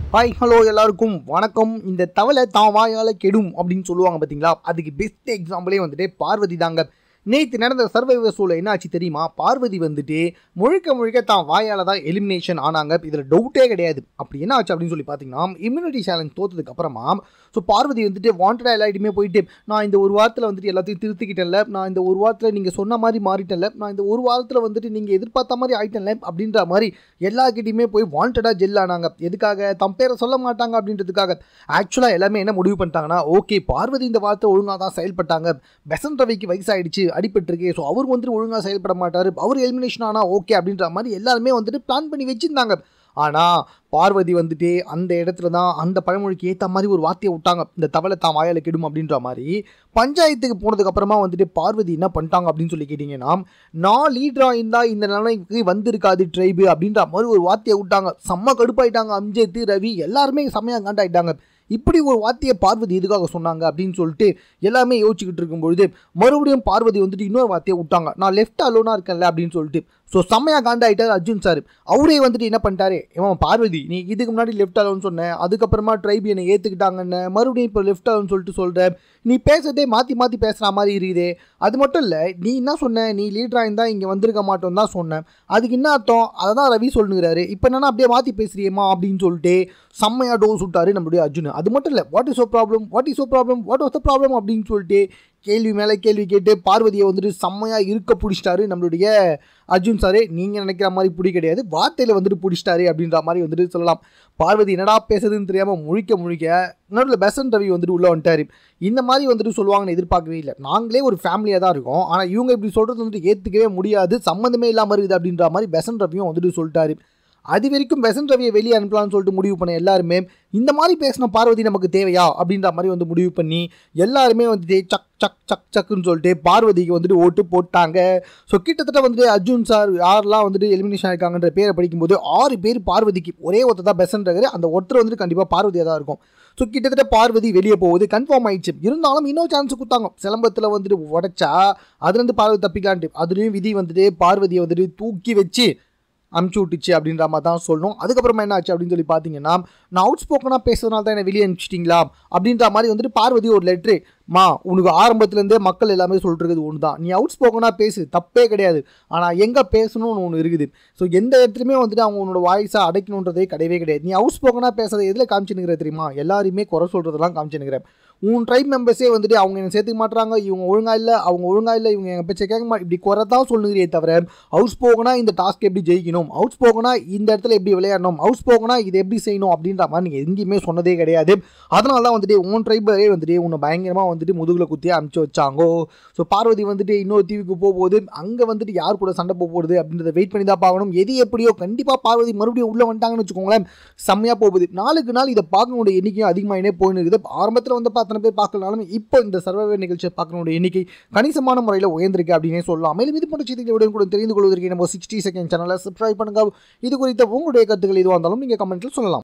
hi hello எல்லாருக்கும் வணக்கம் இந்த தவளை தான் வாயால் கெடும் அப்படின்னு சொல்லுவாங்க பார்த்தீங்களா அதுக்கு பெஸ்ட் எக்ஸாம்பிளே வந்துட்டு பார்வதி தாங்க நேற்று நடந்த சர்வைவர் ஷோவில் என்ன ஆச்சு தெரியுமா பார்வதி வந்துட்டு முழுக்க முழுக்க தான் வாயால் தான் எலிமினேஷன் ஆனாங்க இதில் டவுட்டே கிடையாது அப்படி என்ன ஆச்சு அப்படின்னு சொல்லி பார்த்தீங்கன்னா இம்யூனிட்டி சேலஞ்ச் தோத்ததுக்கு அப்புறமா ஸோ பார்வதி வந்துட்டு வாண்டடாக எல்லாட்டையுமே போயிட்டு நான் இந்த ஒரு வாரத்தில் வந்துட்டு எல்லாத்தையும் திருத்திக்கிட்டேன்ல நான் இந்த ஒரு வாரத்தில் நீங்கள் சொன்ன மாதிரி மாறிட்டேன்ல நான் இந்த ஒரு வாரத்தில் வந்துட்டு நீங்கள் எதிர்பார்த்த மாதிரி ஆயிட்டேன்ல அப்படின்ற மாதிரி எல்லாக்கிட்டையுமே போய் வாண்டடாக ஜெல் ஆனாங்க எதுக்காக தம் பேரை சொல்ல மாட்டாங்க அப்படின்றதுக்காக ஆக்சுவலாக எல்லாமே என்ன முடிவு பண்ணிட்டாங்கன்னா ஓகே பார்வதி இந்த வார்த்தை ஒழுங்காக தான் செயல்பட்டாங்க பெசன்ட் ரவிக்கு வயசாயிடுச்சு அடிபட்டிருக்கு ஸோ அவர் வந்துட்டு ஒழுங்காக செயல்பட மாட்டார் அவர் எலிமினேஷன் ஆனால் ஓகே அப்படின்ற மாதிரி எல்லாருமே வந்துட்டு பிளான் பண்ணி வச்சுருந்தாங்க ஆனால் பார்வதி வந்துட்டு அந்த இடத்துல தான் அந்த பழமொழிக்கு ஏற்ற மாதிரி ஒரு வார்த்தையை விட்டாங்க இந்த தவளை தான் வாயால் கெடும் அப்படின்ற மாதிரி பஞ்சாயத்துக்கு போனதுக்கு அப்புறமா வந்துட்டு பார்வதி என்ன பண்ணிட்டாங்க அப்படின்னு சொல்லி கேட்டிங்கன்னா நான் லீடராக இருந்தால் இந்த நிலைமைக்கு வந்திருக்காது ட்ரைபு அப்படின்ற மாதிரி ஒரு வார்த்தையை விட்டாங்க செம்ம கடுப்பாயிட்டாங்க அம்ஜித் ரவி எல்லாருமே செம்மையாக காண்டாயிட்டாங்க இப்படி ஒரு வார்த்தையை பார்வதி எதுக்காக சொன்னாங்க அப்படின்னு சொல்லிட்டு எல்லாமே யோசிச்சுக்கிட்டு இருக்கும்பொழுது மறுபடியும் பார்வதி வந்துட்டு இன்னொரு வார்த்தையை விட்டாங்க நான் லெஃப்ட் அலோனாக இருக்கேன்ல அப்படின்னு சொல்லிட்டு ஸோ செம்மையாக காண்டாயிட்டார் அர்ஜுன் சார் அவரே வந்துட்டு என்ன பண்ணிட்டாரு இவன் பார்வதி நீ இதுக்கு முன்னாடி லெஃப்ட் அலோன்னு சொன்னேன் அதுக்கப்புறமா ட்ரைப் என்னை ஏற்றுக்கிட்டாங்கன்னு மறுபடியும் இப்போ லெஃப்ட் அலோன்னு சொல்லிட்டு சொல்கிறேன் நீ பேசுறதே மாற்றி மாற்றி பேசுகிற மாதிரி இருக்குதே அது மட்டும் இல்லை நீ என்ன சொன்ன நீ லீடராக இருந்தால் இங்கே வந்திருக்க மாட்டோம் தான் சொன்னேன் அதுக்கு என்ன அர்த்தம் அதை தான் ரவி சொல்லுங்கிறாரு இப்போ என்னன்னா அப்படியே மாற்றி பேசுறியேம்மா அப்படின்னு சொல்லிட்டு செம்மையாக டோஸ் விட்டாரு நம்மளுடைய அர்ஜுன் அது மட்டும் இல்லை what is oh problem what is oh problem what was the problem அப்படின்னு சொல்லிட்டு கேள்வி மேலே கேள்வி கேட்டு பார்வதியை வந்துட்டு செம்மையாக இருக்க பிடிச்சிட்டாரு நம்மளுடைய அர்ஜுன் சாரே நீங்கள் நினைக்கிற மாதிரி பிடி கிடையாது வார்த்தையில் வந்துட்டு பிடிச்சிட்டாரு அப்படின்ற மாதிரி வந்துட்டு சொல்லலாம் பார்வதி என்னடா பேசுறதுன்னு தெரியாமல் முழிக்க முழிக்க நடுவில் பெசன் ரவி வந்துட்டு உள்ளே வந்துட்டார் இந்த மாதிரி வந்துட்டு சொல்லுவாங்கன்னு எதிர்பார்க்கவே இல்லை நாங்களே ஒரு ஃபேமிலியாக தான் இருக்கோம் ஆனால் இவங்க இப்படி சொல்கிறது வந்துட்டு ஏற்றுக்கவே முடியாது சம்மந்தமே இல்லாமல் இருக்குது அப்படின்ற மாதிரி பெசன் ரவியும் வந்துட்டு சொல்லிட்டாரு அது வரைக்கும் பெசன்ட் ரவியை வெளியே அனுப்பலாம்னு சொல்லிட்டு முடிவு பண்ண எல்லாருமே இந்த மாதிரி பேசின பார்வதி நமக்கு தேவையா அப்படின்ற மாதிரி வந்து முடிவு பண்ணி எல்லாருமே வந்துட்டு சக் சக் சக் சக்குன்னு சொல்லிட்டு பார்வதிக்கு வந்துட்டு ஓட்டு போட்டாங்க ஸோ கிட்டத்தட்ட வந்துட்டு அர்ஜுன் சார் யாரெல்லாம் வந்துட்டு எலிமினேஷன் ஆயிருக்காங்கன்ற பேரை படிக்கும்போது ஆறு பேர் பார்வதிக்கு ஒரே ஒருத்தர் தான் பெசன்ட் இருக்காரு அந்த ஒருத்தர் வந்துட்டு கண்டிப்பாக பார்வதியாக தான் இருக்கும் ஸோ கிட்டத்தட்ட பார்வதி வெளியே போகுது கன்ஃபார்ம் ஆயிடுச்சு இருந்தாலும் இன்னொரு சான்ஸ் கொடுத்தாங்க சிலம்பத்தில் வந்துட்டு உடச்சா அதுலேருந்து பார்வதி தப்பிக்கலான்ட்டு அதுலேயும் விதி வந்துட்டு பார்வதியை வந்துட்டு தூக்கி வச்சு அமுச்சு விட்டுச்சு அப்படின்ற மாதிரி தான் சொல்லணும் அதுக்கப்புறமா என்ன ஆச்சு அப்படின்னு சொல்லி பார்த்தீங்கன்னா நான் அவுட் ஸ்போக்கனாக பேசுறதுனால தான் என்னை வெளியே அனுப்பிச்சிட்டிங்களா அப்படின்ற மாதிரி வந்துட்டு பார்வதி ஒரு லெட்ரு மா உனக்கு ஆரம்பத்துலேருந்தே மக்கள் எல்லாமே சொல்கிறது ஒன்று தான் நீ அவுட் ஸ்போக்கனாக பேசு தப்பே கிடையாது ஆனால் எங்கே பேசணும்னு ஒன்று இருக்குது ஸோ எந்த இடத்துலையுமே வந்துட்டு அவங்க உன்னோட வாய்ஸை அடைக்கணுன்றதே கிடையவே கிடையாது நீ அவுட் ஸ்போக்கனாக பேசுறதை எதில் காமிச்சுனுங்கிற தெரியுமா எல்லாருமே குறை சொல்கிறதெல்லாம் காமிச்சுனுக்கிறேன் உன் ட்ரைப் மெம்பர்ஸே வந்துட்டு அவங்க என்ன சேர்த்துக்க மாட்டாங்க இவங்க ஒழுங்கா இல்லை அவங்க ஒழுங்கா இல்லை இவங்க எங்கள் பேச்சை கேட்க மாட்டேன் இப்படி குறை தான் சொல்லுங்கிறியே தவிர அவுட் ஸ்போக்கனா இந்த டாஸ்க் எப்படி ஜெயிக்கணும் அவுட் ஸ்போக்கனா இந்த இடத்துல எப்படி விளையாடணும் அவுட் ஸ்போக்கனா இது எப்படி செய்யணும் அப்படின்ற மாதிரி நீங்கள் எங்கேயுமே சொன்னதே கிடையாது அதனால தான் வந்துட்டு உன் ட்ரைபரே வந்துட்டு உன்னை பயங்கரமாக வந்துட்டு முதுகில் குத்தி அமுச்சு வச்சாங்கோ ஸோ பார்வதி வந்துட்டு இன்னொரு தீவுக்கு போகும்போது அங்கே வந்துட்டு யார் கூட சண்டை போக போகுது அப்படின்றத வெயிட் பண்ணி தான் பார்க்கணும் எது எப்படியோ கண்டிப்பாக பார்வதி மறுபடியும் உள்ளே வந்துட்டாங்கன்னு வச்சுக்கோங்களேன் செம்மையாக போகுது நாளுக்கு நாள் இதை பார்க்கணுடைய எண்ணிக்கையும் அதிகமாகினே போயின்னு இருக்குது ஆரம்பத்தில் வந்து அத்தனை பேர் பார்க்கலனாலும் இப்போ இந்த சர்வைவர் நிகழ்ச்சியை பார்க்கணுடைய எண்ணிக்கை கணிசமான முறையில் உயர்ந்திருக்கு அப்படின்னே சொல்லலாம் மேலும் இது போன்ற செய்திகளுடன் கூட தெரிந்து கொள்வதற்கு நம்ம சிக்ஸ்டி செகண்ட் சேனலை சப்ஸ்கிரைப் பண்ணுங்க இது குறித்த உங்களுடைய கருத்துக்கள் எதுவாக இருந்தாலும் நீங்கள் கமெண்ட்டில் சொல்லலாம்